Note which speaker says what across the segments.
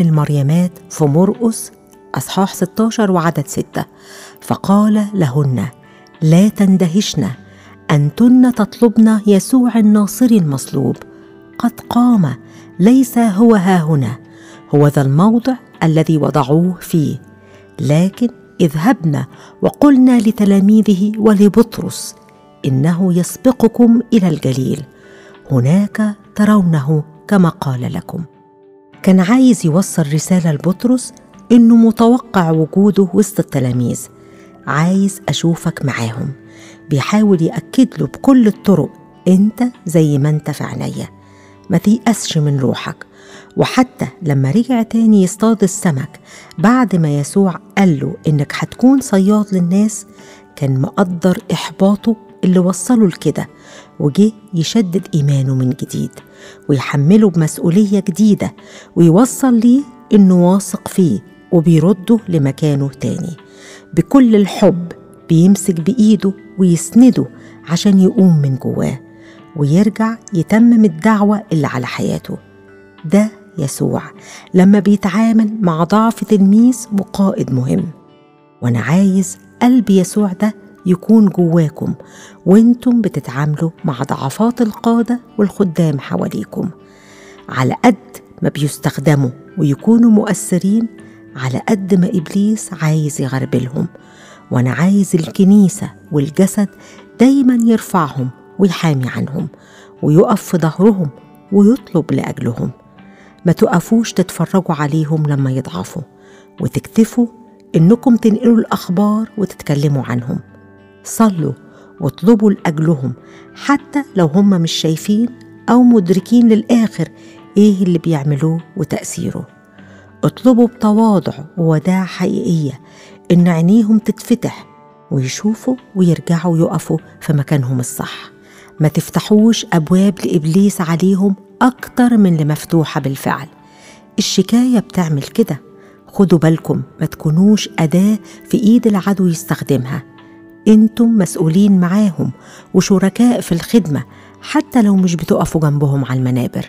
Speaker 1: المريمات في مرقس أصحاح 16 وعدد 6 فقال لهن لا تندهشن أنتن تطلبن يسوع الناصري المصلوب قد قام ليس هو ها هنا هو ذا الموضع الذي وضعوه فيه لكن اذهبن وقلنا لتلاميذه ولبطرس انه يسبقكم الى الجليل هناك ترونه كما قال لكم كان عايز يوصل رساله لبطرس انه متوقع وجوده وسط التلاميذ عايز اشوفك معاهم بيحاول ياكد له بكل الطرق انت زي ما انت في عينيا ما تيأسش من روحك وحتى لما رجع تاني يصطاد السمك بعد ما يسوع قال له إنك هتكون صياد للناس كان مقدر إحباطه اللي وصله لكده وجه يشدد إيمانه من جديد ويحمله بمسؤولية جديدة ويوصل ليه إنه واثق فيه وبيرده لمكانه تاني بكل الحب بيمسك بإيده ويسنده عشان يقوم من جواه ويرجع يتمم الدعوة اللي على حياته ده يسوع لما بيتعامل مع ضعف تلميذ وقائد مهم وانا عايز قلب يسوع ده يكون جواكم وانتم بتتعاملوا مع ضعفات القادة والخدام حواليكم على قد ما بيستخدموا ويكونوا مؤثرين على قد ما إبليس عايز يغربلهم وأنا عايز الكنيسة والجسد دايما يرفعهم ويحامي عنهم ويقف في ظهرهم ويطلب لأجلهم ما تقفوش تتفرجوا عليهم لما يضعفوا وتكتفوا إنكم تنقلوا الأخبار وتتكلموا عنهم صلوا واطلبوا لأجلهم حتى لو هم مش شايفين أو مدركين للآخر إيه اللي بيعملوه وتأثيره اطلبوا بتواضع ووداع حقيقية إن عينيهم تتفتح ويشوفوا ويرجعوا يقفوا في مكانهم الصح ما تفتحوش أبواب لإبليس عليهم أكتر من اللي مفتوحة بالفعل الشكاية بتعمل كده خدوا بالكم ما تكونوش أداة في إيد العدو يستخدمها انتم مسؤولين معاهم وشركاء في الخدمة حتى لو مش بتقفوا جنبهم على المنابر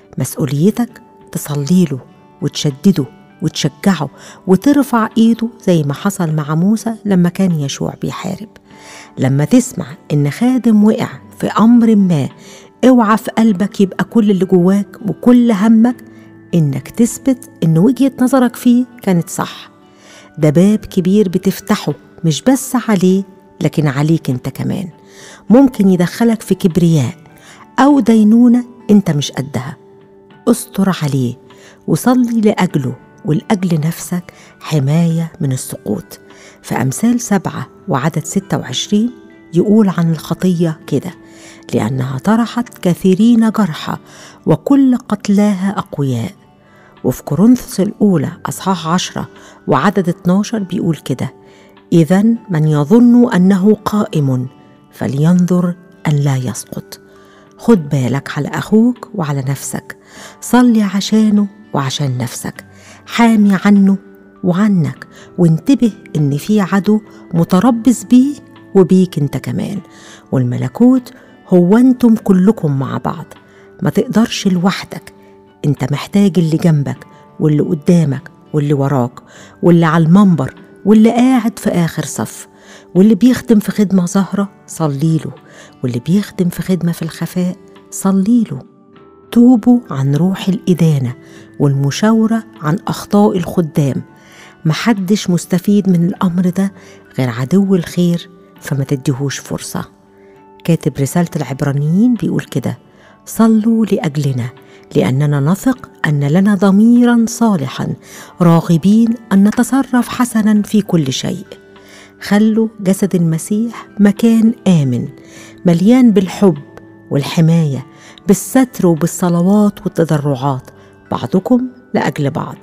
Speaker 1: مسؤوليتك تصلي له وتشدده وتشجعه وترفع ايده زي ما حصل مع موسى لما كان يشوع بيحارب لما تسمع ان خادم وقع في امر ما اوعى في قلبك يبقى كل اللي جواك وكل همك انك تثبت ان وجهه نظرك فيه كانت صح ده باب كبير بتفتحه مش بس عليه لكن عليك انت كمان ممكن يدخلك في كبرياء او دينونه انت مش قدها استر عليه وصلي لاجله ولاجل نفسك حمايه من السقوط في امثال سبعه وعدد 26 يقول عن الخطيه كده لانها طرحت كثيرين جرحى وكل قتلاها اقوياء وفي كورنثوس الأولى أصحاح عشرة وعدد 12 بيقول كده إذا من يظن أنه قائم فلينظر أن لا يسقط خد بالك على أخوك وعلى نفسك صلي عشانه وعشان نفسك حامي عنه وعنك وانتبه إن في عدو متربص بيه وبيك انت كمان والملكوت هو انتم كلكم مع بعض ما تقدرش لوحدك انت محتاج اللي جنبك واللي قدامك واللي وراك واللي على المنبر واللي قاعد في آخر صف واللي بيخدم في خدمة ظاهرة صليله واللي بيخدم في خدمة في الخفاء صليله توبوا عن روح الإدانة والمشاورة عن أخطاء الخدام محدش مستفيد من الأمر ده غير عدو الخير فما تديهوش فرصة كاتب رسالة العبرانيين بيقول كده صلوا لأجلنا لأننا نثق أن لنا ضميرا صالحا راغبين أن نتصرف حسنا في كل شيء خلوا جسد المسيح مكان آمن مليان بالحب والحماية بالستر وبالصلوات والتضرعات بعضكم لأجل بعض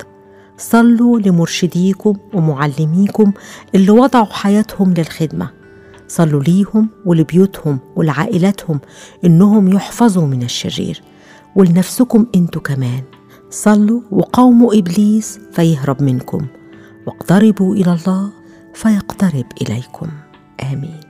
Speaker 1: صلوا لمرشديكم ومعلميكم اللي وضعوا حياتهم للخدمه صلوا ليهم ولبيوتهم ولعائلاتهم انهم يحفظوا من الشرير ولنفسكم انتوا كمان صلوا وقاوموا ابليس فيهرب منكم واقتربوا الى الله فيقترب اليكم امين